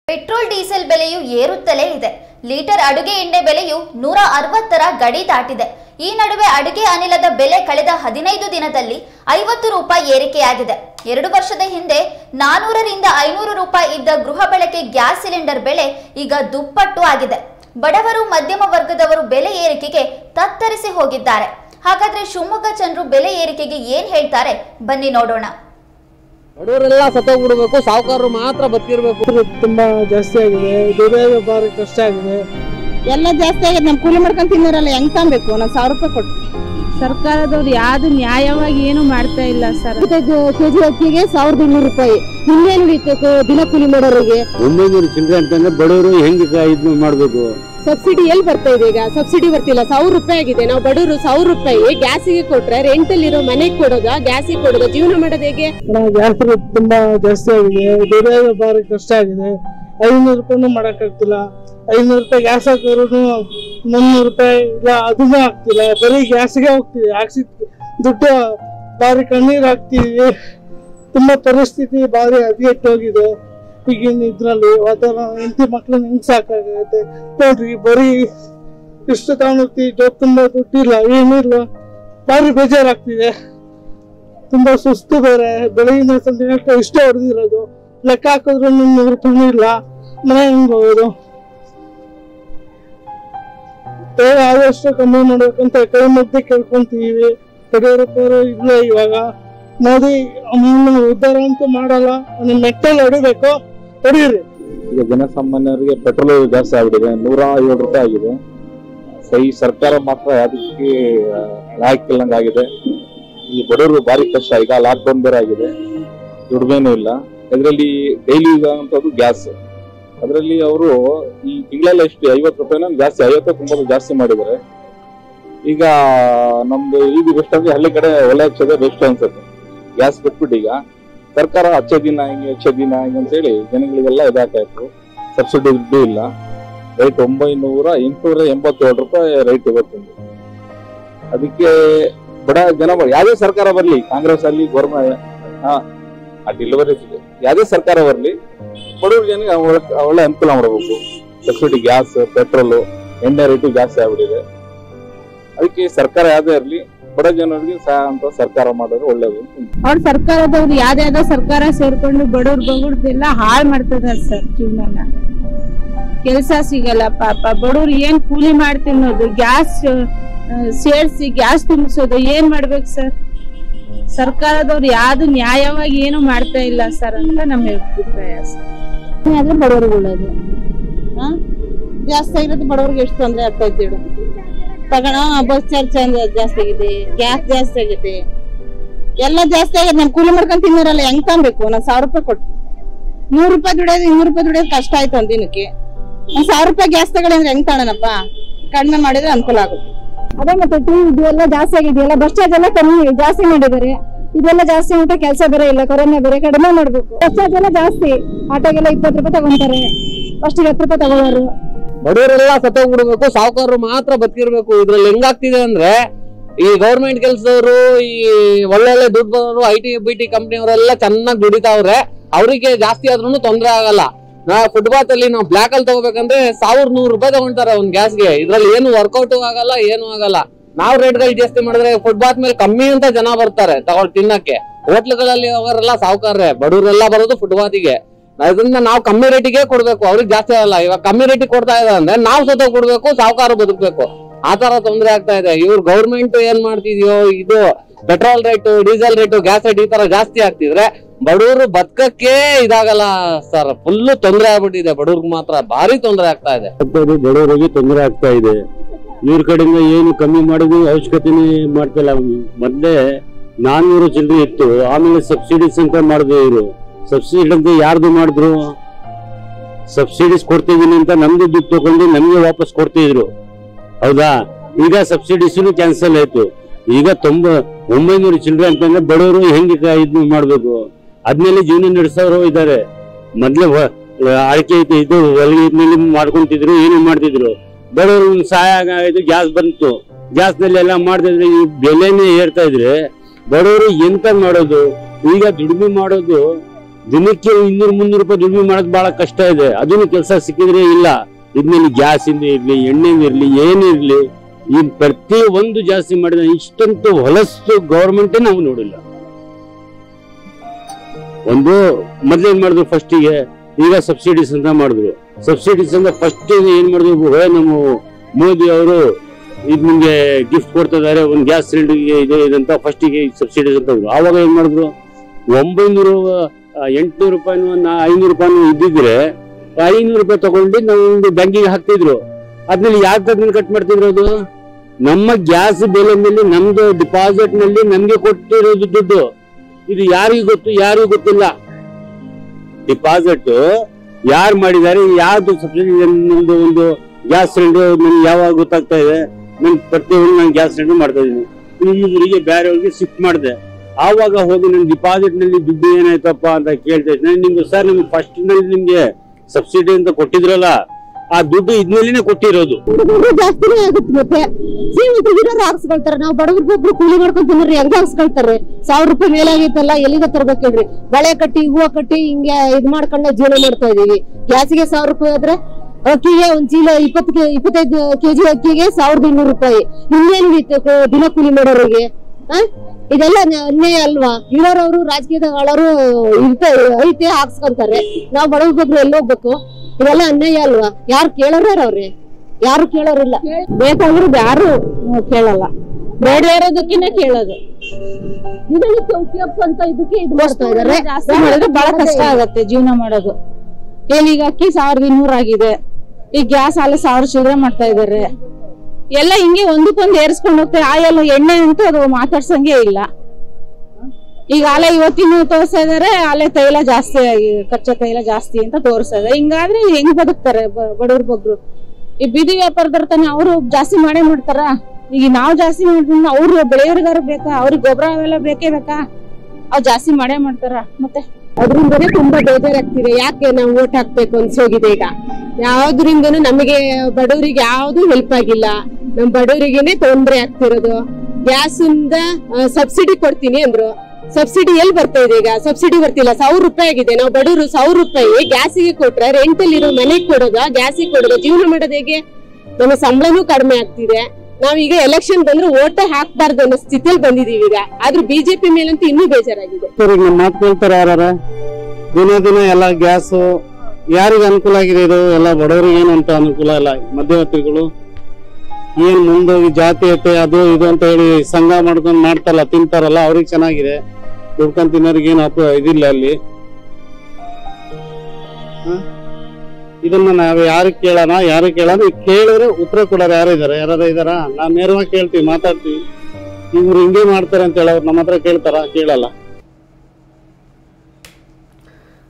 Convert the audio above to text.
Petrol diesel ಬೆಲೆಯು ಏರುತ್ತಲೇ ಇದೆ litre ಅಡುಗೆ ಎಣ್ಣೆ ಬೆಲೆಯು ನೂರ ಅರವತ್ತರ ಗಡಿ ದಾಟಿದೆ ಈ ನಡುವೆ ಅಡುಗೆ ಅನಿಲದ ಬೆಲೆ ಕಳೆದ ಹದಿನೈದು ದಿನದಲ್ಲಿ ಐವತ್ತು ರೂಪಾಯಿ ಏರಿಕೆಯಾಗಿದೆ ಎರಡು ವರ್ಷದ ಹಿಂದೆ ನಾನೂರರಿಂದ ಐನೂರು ರೂಪಾಯಿ ಇದ್ದ ಗೃಹ ಬಳಕೆ ಗ್ಯಾಸ್ ಸಿಲಿಂಡರ್ ಬೆಲೆ ಈಗ ದುಪ್ಪಟ್ಟು ಆಗಿದೆ ಬಡವರು ಮಧ್ಯಮ ವರ್ಗದವರು ಬೆಲೆ ಏರಿಕೆಗೆ ತತ್ತರಿಸಿ ಹೋಗಿದ್ದಾರೆ ಹಾಗಾದ್ರೆ ಶಿವಮೊಗ್ಗ ಜನರು ಬೆಲೆ ಏರಿಕೆಗೆ ಏನ್ ಹೇಳ್ತಾರೆ ಬನ್ನಿ ನೋಡೋಣ ಬಡವರೆಲ್ಲ ಸತ್ತೋಗ್ಬಿಡ್ಬೇಕು ಸಾಹುಕಾರರು ಮಾತ್ರ ಬದುಕಿರ್ಬೇಕು ತುಂಬಾ ಜಾಸ್ತಿ ಆಗಿದೆ ದುಡಿಯೋ ವ್ಯಾಪಾರ ಕಷ್ಟ ಆಗಿದೆ ಎಲ್ಲ ಜಾಸ್ತಿ ಆಗಿದೆ ನಮ್ ಕೂಲಿ ಮಾಡ್ಕೊಂಡ್ ತಿನ್ನೋರಲ್ಲ ಹೆಂಗ್ ತಾಂಬೇಕು ನಾವು ಸಾವಿರ ರೂಪಾಯಿ ಕೊಟ್ಟು ಸರ್ಕಾರದವ್ರು ಯಾವ್ದು ನ್ಯಾಯವಾಗಿ ಏನು ಮಾಡ್ತಾ ಇಲ್ಲ ಸರ್ ಕೆಜಿ ಅಕ್ಕಿಗೆ ಸಾವಿರದ ಇನ್ನೂರು ರೂಪಾಯಿ ಇನ್ನೇನು ಉಳಿತು ದಿನ ಕೂಲಿ ಮಾಡೋರಿಗೆ ಒಂಬೈನೂರು ಚಿಲ್ಲರೆ ಅಂತಂದ್ರೆ ಬಡವರು ಹೆಂಗೆ ಇದು ಮಾಡಬೇಕು ಸಬ್ಸಿಡಿ ಎಲ್ಲಿ ಬರ್ತಾ ಇದೆ ಈಗ ಸಬ್ಸಿಡಿ ಬರ್ತಿಲ್ಲ ಸಾವಿರ ರೂಪಾಯಿ ಆಗಿದೆ ನಾವು ಬಡವರು ಸಾವಿರ ರೂಪಾಯಿ ಗ್ಯಾಸಿಗೆ ಕೊಟ್ರೆ ರೆಂಟ್ ಅಲ್ಲಿರೋ ಮನೆಗೆ ಕೊಡೋದಾ ಗ್ಯಾಸಿಗೆ ಕೊಡೋದಾ ಜೀವನ ಮಾಡೋದು ಹೇಗೆ ಗ್ಯಾಸ್ ರೇಟ್ ತುಂಬಾ ಜಾಸ್ತಿ ಆಗಿದೆ ದುಡಿಯೋ ವ್ಯಾಪಾರ ಕಷ್ಟ ಆಗಿದೆ ಐನೂರು ರೂಪಾಯಿನೂ ಮಾಡಕ್ಕಾಗ್ತಿಲ್ಲ ಐನೂರು ರೂಪಾಯಿ ಗ್ಯಾಸ್ ಹಾಕೋರು ಮುನ್ನೂರು ರೂಪಾಯಿ ಇಲ್ಲ ಅದನ್ನೂ ಆಗ್ತಿಲ್ಲ ಬರೀ ಗ್ಯಾಸ್ಗೆ ಹೋಗ್ತೀವಿ ಹಾಕ್ಸಿ ದುಡ್ಡು ಭಾರಿ ಕಣ್ಣೀರು ಹಾಕ್ತೀವಿ ತುಂಬಾ ಪರಿಸ್ಥಿತಿ ಭಾರಿ ಹದಗೆಟ್ಟೋಗಿದೆ ಈಗಿನ ಇದ್ರಲ್ಲಿ ವಾತಾವರಣ ಹೆಂಡತಿ ಮಕ್ಳನ್ನ ಹೆಂಗ್ ಸಾಕಾಗತ್ತೆ ನೋಡ್ರಿ ಬರೀ ಇಷ್ಟು ತಗೊಂಡೋಗ್ತೀವಿ ಜೋಬ್ ತುಂಬಾ ದುಡ್ಡಿಲ್ಲ ಏನಿಲ್ಲ ಭಾರಿ ಬೇಜಾರಾಗ್ತಿದೆ ತುಂಬಾ ಸುಸ್ತು ಬೇರೆ ಬೆಳಗಿನ ಸಂಜೆ ಇಷ್ಟ ಹೊಡೆದಿರೋದು ಲೆಕ್ಕ ಹಾಕಿದ್ರು ನೂರು ರೂಪಾಯಿ ಇಲ್ಲ ಮನೆ ಹೆಂಗ್ ಹೋಗೋದು ಬೇಗ ಆದಷ್ಟು ಕಮ್ಮಿ ಮಾಡ್ಬೇಕಂತ ಕೈ ಮುದ್ದೆ ಕೇಳ್ಕೊಂತೀವಿ ಯಡಿಯೂರಪ್ಪರು ಇಲ್ಲ ಇವಾಗ ಮೋದಿ ಅವನನ್ನ ಉದ್ಧಾರ ಅಂತೂ ಮಾಡಲ್ಲ ಅವನ ಮೆಟ್ಟಲ್ಲಿ ಹೊಡಿಬೇಕು ಹೊಡೀರಿ ಈಗ ಜನಸಾಮಾನ್ಯರಿಗೆ ಪೆಟ್ರೋಲ್ ಜಾಸ್ತಿ ಆಗಿದೆ ನೂರ ಏಳು ರೂಪಾಯಿ ಆಗಿದೆ ಸೊ ಈ ಸರ್ಕಾರ ಮಾತ್ರ ಅದಕ್ಕೆ ಹಾಕಿಲ್ಲಂಗೆ ಆಗಿದೆ ಈ ಬಡವರು ಭಾರಿ ಕಷ್ಟ ಈಗ ಲಾಕ್ಡೌನ್ ಬೇರೆ ಆಗಿದೆ ದುಡಿಮೆನೂ ಇಲ್ಲ ಇದರಲ್ಲಿ ಡೈಲಿ ಇರುವಂತದ್ದು ಗ್ಯಾಸ್ ಅದರಲ್ಲಿ ಅವರು ಈ ತಿಂಗಳೆಲ್ಲ ಎಷ್ಟು ಐವತ್ತು ರೂಪಾಯಿನ ಜಾಸ್ತಿ ಐವತ್ತೊಂಬತ್ತು ಜಾಸ್ತಿ ಮಾಡಿದ್ದಾರೆ ಈಗ ನಮ್ದು ಈಗ ಬೆಸ್ಟ್ ಅಂದ್ರೆ ಹಳ್ಳಿ ಕಡೆ ಒಳ್ಳೆ ಹಚ್ಚೋದೇ ಬೆಸ್ಟ್ ಅನ್ಸುತ್ತೆ ಗ್ಯಾಸ್ ಬಿಟ್ಬಿಟ್ಟು ಈಗ ಸರ್ಕಾರ ಹಚ್ಚೋ ದಿನ ಹಿಂಗೆ ಹಚ್ಚೋ ದಿನ ಹಿಂಗೆ ಅಂತೇಳಿ ಜನಗಳಿಗೆಲ್ಲ ಇದಾಗ್ತಾಯಿತ್ತು ಸಬ್ಸಿಡಿ ದುಡ್ಡು ಇಲ್ಲ ರೈಟ್ ಒಂಬೈನೂರ ಎಂಟುನೂರ ಎಂಬತ್ತೇಳು ರೂಪಾಯಿ ರೈಟ್ ಇವತ್ತೊಂದು ಅದಕ್ಕೆ ಬಡ ಜನ ಯಾವುದೇ ಸರ್ಕಾರ ಬರಲಿ ಕಾಂಗ್ರೆಸ್ ಅಲ್ಲಿ ಗೌರ್ಮೆಂಟ್ ಆ ಡೆಲಿವರಿ ಯಾವುದೇ ಸರ್ಕಾರ ಬರಲಿ ಬಡವ್ರ ಜನಕ್ಕೆ ಒಳ್ಳೆ- ಒಳ್ಳೆ ಅನುಕೂಲ ಮಾಡಬೇಕು ಸಬ್ಸಿಡಿ ಗ್ಯಾಸ್ ಪೆಟ್ರೋಲ್ ಎಣ್ಣೆ ರೇಟು ಜಾಸ್ತಿ ಆಗ್ಬಿಟ್ಟಿದೆ ಅದಕ್ಕೆ ಸರ್ಕಾರ ಯಾವುದೇ ಇರಲಿ ಬಡ ಜನರಿಗೆ ಸಹಾಯ ಅಂತ ಸರ್ಕಾರ ಮಾಡೋದು ಒಳ್ಳೇದು ಅಂತ ಅವ್ರ ಸರ್ಕಾರದವ್ರು ಯಾವ್ದಾವ್ದೋ ಸರ್ಕಾರ ಸೇರ್ಕೊಂಡು ಬಡವ್ರ ಬಗ್ಗಡ್ದೆಲ್ಲ ಹಾಳ್ ಮಾಡ್ತಿದಾರೆ ಸರ್ ಜೀವನನ ಕೆಲ್ಸ ಸಿಗಲ್ಲ ಪಾಪ ಬಡವ್ರು ಏನ್ ಕೂಲಿ ಮಾಡಿ ತಿನ್ನೋದು ಗ್ಯಾಸ್ ಸೇರ್ಸಿ ಗ್ಯಾಸ್ ತುಂಬಿಸೋದು ಏನ್ ಮಾಡ್ಬೇಕು ಸರ್ ಸರ್ಕಾರದವ್ರು ಯಾವ್ದು ನ್ಯಾಯವಾಗಿ ಏನು ಮಾಡ್ತಾ ಇಲ್ಲ ಸರ್ ಅಂತ ನಮ್ಮ ಅಭಿಪ್ರಾಯ ಸರ್ ಆದ್ರೆ ಬಡವರಿಗೆ ಒಳ್ಳೇದು ಹಾ ಜಾಸ್ತಿ ಆಗಿರೋದು ಬಡವರಿಗೆ ಎಷ್ಟು ತೊಂದರೆ ಆಗ್ತಾ ಇದ್ದೇಳು ತಗೋಣ ಬಸ್ ಚಾರ್ಜ್ ಜಾಸ್ತಿ ಆಗಿದೆ ಗ್ಯಾಸ್ ಜಾಸ್ತಿ ಆಗಿದೆ ಎಲ್ಲ ಜಾಸ್ತಿ ಆಗಿದೆ ನಮ್ ಕೂಲಿ ಮಾಡ್ಕೊಂಡ್ ತಿನ್ನೋರಲ್ಲ ಹೆಂಗ್ ತಾಂಬೇಕು ನಾವ್ ಸಾವಿರ ರೂಪಾಯಿ ಕೊಟ್ಟು ನೂರು ರೂಪಾಯಿ ದುಡಿಯೋದು ಇನ್ನೂರು ರೂಪಾಯಿ ದುಡಿಯೋದು ಕಷ್ಟ ಆಯ್ತು ಒಂದ್ ದಿನಕ್ಕೆ ಒಂದ್ ಸಾವಿರ ರೂಪಾಯಿ ಗ್ಯಾಸ್ ತಗೊಳ್ಳಿ ಅಂದ್ರೆ ಹೆಂಗ್ ತಗೊಳನಪ್ಪ ಕಡಿಮೆ ಮಾಡಿದ್ರೆ ಅನುಕೂಲ ಆಗುತ್ತೆ ಅದೇ ಮತ್ತೆ ಟೀ ಇದೆಲ್ಲ ಜಾಸ್ತಿ ಆಗಿದೆಯಲ್ಲ ಬಸ್ ಚಾರ್ಜ್ ಎಲ್ಲ ಕಮ್ಮಿ ಜಾಸ್ತಿ ಮಾಡಿದ್ದಾರೆ ಇದೆಲ್ಲ ಜಾಸ್ತಿ ಊಟ ಕೆಲಸ ಬೇರೆ ಇಲ್ಲ ಕೊರೋನಾ ಬೇರೆ ಕಡಿಮೆ ಮಾಡ್ಬೇಕು ಬಸ್ ಚಾರ್ಜ್ ಎಲ್ಲ ಜಾಸ್ತಿ ಆಟೋಗೆಲ್ಲ ಇಪ್ಪತ್ತು ರೂಪಾಯಿ ತಗೊಂತಾರೆ ಫಸ್ಟ್ ಹತ್ತು ರೂಪಾಯಿ ತಗೊಳ್ಳೋರು ಬಡವರೆಲ್ಲ ಸತ್ತೋಗ್ಬಿಡ್ಬೇಕು ಸಾಹುಕಾರರು ಮಾತ್ರ ಬದುಕಿರ್ಬೇಕು ಇದ್ರಲ್ಲಿ ಹೆಂಗಾಗ್ತಿದೆ ಅಂದ್ರೆ ಈ ಗೌರ್ಮೆಂಟ್ ಕೆಲಸದವರು ಈ ಒಳ್ಳೊಳ್ಳೆ ದುಡ್ಡು ಬರೋರು ಐ ಟಿ ಬಿ ಟಿ ಕಂಪ್ನಿಯವರೆಲ್ಲ ಚೆನ್ನಾಗಿ ದುಡಿತಾವ್ರೆ ಅವರಿಗೆ ಜಾಸ್ತಿ ಆದ್ರೂ ತೊಂದರೆ ಆಗಲ್ಲ ನಾ ಫುಟ್ಪಾತ್ ಅಲ್ಲಿ ನಾವು ಬ್ಲಾಕ್ ಅಲ್ಲಿ ತಗೋಬೇಕಂದ್ರೆ ಸಾವಿರದ ನೂರು ರೂಪಾಯಿ ತಗೊಂತಾರೆ ಒಂದ್ ಗ್ಯಾಸ್ಗೆ ಇದ್ರಲ್ಲಿ ಏನು ವರ್ಕೌಟ್ ಆಗಲ್ಲ ಏನು ಆಗಲ್ಲ ನಾವು ರೇಟ್ಗಳು ಜಾಸ್ತಿ ಮಾಡಿದ್ರೆ ಫುಟ್ಪಾತ್ ಮೇಲೆ ಕಮ್ಮಿ ಅಂತ ಜನ ಬರ್ತಾರೆ ತಗೊಳ್ ತಿನ್ನಕ್ಕೆ ಹೋಟ್ಲುಗಳಲ್ಲಿ ಹೋಗೋರೆಲ್ಲ ಸಾಹುಕಾರ್ರೆ ಬಡವರೆಲ್ಲ ಬರೋದು ಫುಟ್ಪಾತಿಗೆ ಅದನ್ನ ನಾವು ಕಮ್ಮಿ ರೇಟಿಗೆ ಕೊಡ್ಬೇಕು ಅವ್ರಿಗೆ ಜಾಸ್ತಿ ಆಗಲ್ಲ ಇವಾಗ ಕಮ್ಮಿ ರೇಟಿಗೆ ಕೊಡ್ತಾ ಇದಾರೆ ಅಂದ್ರೆ ನಾವು ಸತ ಕೊಡ್ಬೇಕು ಸಾಹುಕಾರ ಬದುಕಬೇಕು ಆ ತರ ತೊಂದರೆ ಆಗ್ತಾ ಇದೆ ಇವ್ರು ಗೌರ್ಮೆಂಟ್ ಏನ್ ಮಾಡ್ತಿದ್ಯೋ ಇದು petrol rate diesel rate gas rate ಈ ತರ ಜಾಸ್ತಿ ಆಗ್ತಿದ್ರೆ ಬಡವರು ಬದುಕಕ್ಕೆ ಇದಾಗಲ್ಲ ಸರ್ ಫುಲ್ ತೊಂದರೆ ಆಗ್ಬಿಟ್ಟಿದೆ ಬಡವ್ರಿಗೆ ಮಾತ್ರ ಭಾರಿ ತೊಂದರೆ ಆಗ್ತಾ ಇದೆ ಆಗ್ತದೆ ಬಡವರಿಗೆ ತೊಂದರೆ ಆಗ್ತಾ ಇದೆ ಇವ್ರ ಕಡೆಯಿಂದ ಏನು ಕಮ್ಮಿ ಮಾಡೋದು ಅವಶ್ಯಕತೆನೇ ಮಾಡ್ತಿಲ್ಲ ಮೊದ್ಲೇ ನಾನ್ನೂರು ಚಿಲ್ಲರೆ ಇತ್ತು ಆಮೇಲೆ ಸಬ್ಸಿಡೀಸ್ ಅಂತ ಮಾಡಿದ್ರು ಇವರು ಸಬ್ಸಿಡಿ ಅಂತ ಯಾರ್ದು ಮಾಡಿದ್ರು ಸಬ್ಸಿಡೀಸ್ ಕೊಡ್ತಿದೀನಿ ಅಂತ ನಮ್ದು ದುಡ್ಡು ತಗೊಂಡು ನಮ್ಗೆ ವಾಪಸ್ ಕೊಡ್ತಿದ್ರು ಹೌದಾ ಈಗ ಸಬ್ಸಿಡೀಸ್ನು ಕ್ಯಾನ್ಸಲ್ ಆಯ್ತು ಈಗ ತೊಂಬ ಒಂಬೈನೂರು ಚಿಲ್ಲರೆ ಅಂತಂದ್ರೆ ಬಡವರು ಹೆಂಗೆ ಕ- ಇದ್ನ ಮಾಡ್ಬೇಕು ಅದ್ಮೇಲೆ ಜೀವನ ನಡೆಸೋರು ಇದ್ದಾರೆ ಮೊದ್ಲೇ ವ- ಅಡಿಕೆ ಐತೆ ಇದು ಹೊಲಿಗೆ ಮೇಲೆ ಮಾಡ್ಕೊಂತಿದ್ರು ಏನು ಮಾಡ್ತಿದ್ರು ಬಡವರು ಸಹಾಯ ಆಗಾಯ್ತು ಗ್ಯಾಸ್ ಬಂತು ಗ್ಯಾಸ್ ನಲ್ಲಿ ಎಲ್ಲ ಮಾಡ್ತಿದ್ರೆ ಈ ಬೆಲೆನೇ ಏರ್ತಾ ಇದ್ರೆ ಬಡವರು ಎಂತ ಮಾಡೋದು ಈಗ ದುಡಿಮೆ ಮಾಡೋದು ದಿನಕ್ಕೆ ಇನ್ನೂರು ಮುನ್ನೂರು ರೂಪಾಯಿ ದುಡಿಮೆ ಮಾಡೋದು ಬಹಳ ಕಷ್ಟ ಇದೆ ಅದನ್ನು ಕೆಲಸ ಸಿಕ್ಕಿದ್ರೆ ಇಲ್ಲ ಇದ್ನಲ್ಲಿ ಗ್ಯಾಸ್ ಇಂದ ಇರ್ಲಿ ಎಣ್ಣೆ ಇರ್ಲಿ ಏನಿರ್ಲಿ ಈ ಪ್ರತಿ ಒಂದು ಜಾಸ್ತಿ ಮಾಡಿದ ಇಷ್ಟಂತೂ ಹೊಲಸು ಗೌರ್ಮೆಂಟ್ ನಾವು ನೋಡಿಲ್ಲ ಒಂದು ಮೊದ್ಲೇನ್ ಮಾಡಿದ್ರು ಫಸ್ಟಿಗೆ ಈಗ ಸಬ್ಸಿಡೀಸ್ ಅಂತ ಮಾಡಿದ್ರು ಸಬ್ಸಿಡೀಸ್ ಅಂತ ಫಸ್ಟ್ ಏನ್ ಮಾಡಿದ್ರು ಹೇ ನಮ್ಮ ಮೋದಿ ಅವರು ಇದು ನಿಮ್ಗೆ ಗಿಫ್ಟ್ ಕೊಡ್ತಾ ಇದಾರೆ ಒಂದು ಗ್ಯಾಸ್ ಸಿಲಿಂಡರ್ಗೆ ಇದೆ ಇದಂತ ಫಸ್ಟಿಗೆ ಸಬ್ಸಿಡೀಸ್ ಅಂತ ಹೋದ್ರು ಆವಾಗ ಏನ್ ಮಾಡಿದ್ರು ಒಂಬೈನೂರು ಎಂಟ್ನೂರು ರೂಪಾಯಿನೂ ನಾ- ಐನೂರು ರೂಪಾಯಿನೂ ಇದ್ದಿದ್ರೆ ಐನೂರು ರೂಪಾಯಿ ತಗೊಂಡು ನಾವು ಒಂದು ಬ್ಯಾಂಕಿಗೆ ಹಾಕ್ತಿದ್ರು ಅದ್ರಲ್ಲಿ ಯಾಕೆ ಅದನ್ನ ಕಟ್ ಮಾಡ್ತಿದ್ರು ಅದು ನಮ್ಮ ಗ್ಯಾಸ್ ಬೆಲೆ ಮೇಲೆ ನಮ್ದು ಡಿಪಾಸಿಟ್ ನಲ್ಲಿ ನಮ್ಗೆ ಕೊಟ್ಟಿರೋದು ದುಡ್ಡು ಇದು ಯಾರಿಗೂ ಗೊತ್ತು ಯಾರಿಗೂ ಗೊತ್ತಿಲ್ಲ ಡಿಪಾಸಿಟ್ ಯಾರು ಮಾಡಿದ್ದಾರೆ ಯಾವ್ದು ಸಬ್ಸಿಡಿ ನಮ್ದು ಒಂದು ಗ್ಯಾಸ್ ಸಿಲಿಂಡರ್ ನನ್ಗೆ ಯಾವಾಗ ಗೊತ್ತಾಗ್ತಾ ಇದೆ ನನ್ ಪ್ರತಿಯೊಂದು ನಾನು ಗ್ಯಾಸ್ ಸಿಲಿಂಡರ್ ಮಾಡ್ತಾ ಇದ್ದೀನಿ ಇನ್ನೊಬ್ಬರಿಗೆ ಬೇರೆಯವ್ರಿಗೆ ಶಿಫ್ಟ್ ಮಾಡಿದೆ ಆವಾಗ ಹೋಗಿ ನನ್ನ ಡಿಪಾಸಿಟ್ ನಲ್ಲಿ ದುಡ್ಡು ಏನಾಯ್ತಪ್ಪ ಅಂತ ಕೇಳ್ತಾ ಇದ್ದೆ ನಿಮ್ಗೆ ಸರ್ ನಿಮ್ಗೆ ಫಸ್ಟ್ ನಲ್ಲಿ ನಿಮ್ಗೆ ಸಬ್ಸಿಡಿ ಅಂತ ಕೊಟ್ಟಿದ್ರಲ್ಲ ಆ ದುಡ್ಡು ಇದ್ಮೇಲೆ ಕೊಟ್ಟಿರೋದು ಹುಡುಗರು ಜಾಸ್ತಿನೇ ಆಗುತ್ತೆ ಮತ್ತೆ ಶ್ರೀಮಂತರಿರೋರು ಹಾಕ್ಸ್ಕೊಳ್ತಾರೆ ನಾವು ಬಡವ್ರಿಗೊಬ್ರು ಕೂಲಿ ಮಾಡ್ಕೊಂಡ್ ತಿನ್ನೋರು ಹೆಂಗ್ ಹಾಕ್ಸ್ಕೊಳ್ತಾರೆ ಸಾವಿರ ರೂಪಾಯಿ ಮೇಲೆ ಆಗೈತಲ್ಲ ಎಲ್ಲಿಗೆ ತರ್ಬೇಕು ಹೇಳ್ರಿ ಬಳೆ ಕಟ್ಟಿ ಹೂವ ಕಟ್ಟಿ ಹಿಂಗೆ ಇದ್ ಮಾಡ್ಕೊಂಡೆ ಜೀವನ ಮಾಡ್ತಾ ಇದೀವಿ ಗ್ಯಾಸಿಗೆ ಸಾವಿರ ರೂಪಾಯಿ ಆದ್ರೆ ಅಕ್ಕಿಗೆ ಒಂದ್ ಚೀಲ ಇಪ್ಪತ್ತು ಕೆ- ಇಪ್ಪತ್ತೈದು ಕೆಜಿ ಅಕ್ಕಿಗೆ ಸಾವಿರದ ಇನ್ನೂರು ರೂಪಾಯಿ ಇನ್ನೇನು ಉಳಿತು ಕ- ದಿನ ಕೂಲಿ ಮಾಡೋರಿಗೆ ಆ? ಇದೆಲ್ಲ ನ- ಅನ್ಯಾಯ ಅಲ್ವಾ ಇರೋರವ್ರು ರಾಜಕೀಯದಾಗ ಆಳೋರು ಇರ್ತ- ಐತೆ ಹಾಕ್ಸ್ಕೊಂತಾರೆ ನಾವು ಬಡವ್ರಿಗೊಬ್ರು ಎಲ್ಲಿ ಹೋಗ್ಬೇಕು ಇದೆಲ್ಲ ಅನ್ಯಾಯ ಅಲ್ವಾ ಯಾರು ಕೇಳೋರ ಅವ್ರೆ ಯಾರು ಕೇಳೋರಿಲ್ಲ ಬೇಕಾಗಿರೋದು ಯಾರು ಕೇಳಲ್ಲ ಬೇಡ ಇರೋದಕ್ಕಿನ್ನ ಕೇಳೋದು ದಿನನಿತ್ಯ ಉಪಯೋಗ ಅಂತ ಇದಕ್ಕೆ ಇದು ಮಾಡ್ತಾ ಇದಾರೆ ಜಾಸ್ತಿ ಮಾಡಿದ್ರೆ ಬಹಳ ಕಷ್ಟ ಆಗತ್ತೆ ಜೀವನ ಮಾಡೋದು ಏನೀಗ ಅಕ್ಕಿ ಸಾವಿರದ ಇನ್ನೂರ ಆಗಿದೆ ಈ ಗ್ಯಾಸ್ ಅಲ್ಲೇ ಸಾವಿರ ಚಿಲ್ಲರೆ ಮಾಡ್ತಾ ಇದಾರೆ ಎಲ್ಲ ಹಿಂಗೆ ಒಂದಕ್ಕೊಂದು ಏರ್ಸ್ಕೊಂಡು ಹೋಗ್ತಾರೆ ಆ ಎಲ್ಲ ಎಣ್ಣೆ ಅಂತೂ ಅದು ಮಾತಾಡ್ಸಂಗೆ ಇಲ್ಲ ಈಗ ಅಲೆ ಇವತ್ತಿನ ತೋರಿಸ್ತಾ ಇದಾರೆ ಅಲೆ ತೈಲ ಜಾಸ್ತಿ ಆಗಿ ಕಚ್ಚಾ ತೈಲ ಜಾಸ್ತಿ ಅಂತ ತೋರಿಸ್ತಾ ಇದಾರೆ ಹಿಂಗಾದ್ರೆ ಹೆಂಗ್ ಬದುಕ್ತಾರೆ ಬ- ಬಡವ್ರ ಬಗ್ರು ಈ ಬೀದಿ ವ್ಯಾಪಾರದವ್ರ ತಾನೆ ಅವರು ಜಾಸ್ತಿ ಮಾಡೇ ಮಾಡ್ತಾರ ಈಗ ನಾವು ಜಾಸ್ತಿ ಮಾಡಿದ್ರೆ ಅವ್ರು ಬೆಳೆಯೋರ್ಗಾರು ಬೇಕಾ ಅವ್ರಿಗೆ ಗೊಬ್ಬರ ಅವೆಲ್ಲ ಬೇಕೇ ಬೇಕಾ ಅವ್ರು ಜಾಸ್ತಿ ಮಾಡೇ ಮಾಡ್ತಾರ ಮತ್ತೆ ಅದರಿಂದನೇ ತುಂಬಾ ಬೇಜಾರಾಗ್ತಿದೆ ಯಾಕೆ ನಾವು ಓಟ್ ಹಾಕ್ಬೇಕು ಅನ್ಸೋಗಿದೆ ಈಗ ಯಾವ್ದ್ರಿಂದನೂ ನಮಗೆ ಬಡವರಿಗೆ ಯಾವ್ದು ಹೆಲ್ಪ್ ಆಗಿಲ್ಲ ನಮ್ ಬಡವರಿಗೆನೆ ತೊಂದ್ರೆ ಆಗ್ತಿರೋದು ಗ್ಯಾಸ್ ಇಂದ ಸಬ್ಸಿಡಿ ಕೊಡ್ತೀನಿ ಅಂದ್ರು ಸಬ್ಸಿಡಿ ಎಲ್ಲಿ ಬರ್ತಾ ಇದೆ ಈಗ ಸಬ್ಸಿಡಿ ಬರ್ತಿಲ್ಲ ಸಾವಿರ ರೂಪಾಯಿ ಆಗಿದೆ ನಾವು ಬಡವರು ಸಾವಿರ ರೂಪಾಯಿ ಗ್ಯಾಸಿಗೆ ಕೊಟ್ರೆ ರೆಂಟ್ ಅಲ್ಲಿ ಇರೋ ಮನೆಗೆ ಕೊಡೋದಾ ಗ್ಯಾಸಿಗೆ ಕೊಡೋದಾ ಜೀವನ ಮಾಡೋದು ಹೇಗೆ ನಮ್ಮ ಸಂಬಳನೂ ಕಡಿಮೆ ಆಗ್ತಿದೆ ನಾವೀಗ ಎಲೆಕ್ಷನ್ ಬಂದ್ರೆ ಓಟ್ ಹಾಕ್ಬಾರ್ದು ಅನ್ನೋ ಸ್ಥಿತಿಯಲ್ಲಿ ಬಂದಿದೀವಿ ಈಗ ಆದ್ರೂ ಬಿಜೆಪಿ ಮೇಲಂತೂ ಇನ್ನೂ ಬೇಜಾರಾಗಿದೆ ಸರ್ ಈಗ ನಮ್ಮ ಮಾತು ಕೇಳ್ತಾರೆ ಯಾರ ದಿನ ದಿನ ಎಲ್ಲ ಗ್ಯಾಸ್ ಯಾರಿಗೆ ಅನುಕೂಲ ಆಗಿದೆ ಇದು ಎಲ್ಲ ಬಡವರಿಗೆ ಏನು ಅಂತ ಅನುಕೂಲ ಇಲ್ಲ ಮಧ್ಯವರ್ತಿಗಳು ಏನ್ ಮುಂದೋಗಿ ಜಾತೀಯತೆ ಅದು ಇದು ಅಂತ ಹೇಳಿ ಸಂಘ ಮಾಡ್ಕೊಂಡು ಮಾಡ್ತಾರಲ್ಲ ತಿಂತಾರಲ್ಲ ಅವ್ರಿಗೆ ಚೆನ್ನಾಗಿದೆ ದುಡ್ಕೊಂಡ್ ತಿನ್ನೋರಿಗೆ ಏನು ಅಪ ಇದಿಲ್ಲ ಅಲ್ಲಿ ಹ? ಇದನ್ನ ನಾವ್ ಯಾರು ಕೇಳೋಣ ಯಾರು ಕೇಳೋಣ ಈಗ ಕೇಳಿದ್ರೆ ಉತ್ತರ ಕೊಡೋರು ಯಾರು ಇದಾರೆ ಯಾರು ಇದಾರ ನಾವ್ ನೇರವಾಗಿ ಕೇಳ್ತೀವಿ ಮಾತಾಡ್ತೀವಿ ಇವ್ರು ಹಿಂಗೆ ಮಾಡ್ತಾರೆ ಅಂತ ಹೇಳೋರು ನಮ್ಮ ಹತ್ರ ಕೇಳ್ತಾರ ಕೇಳಲ್ಲ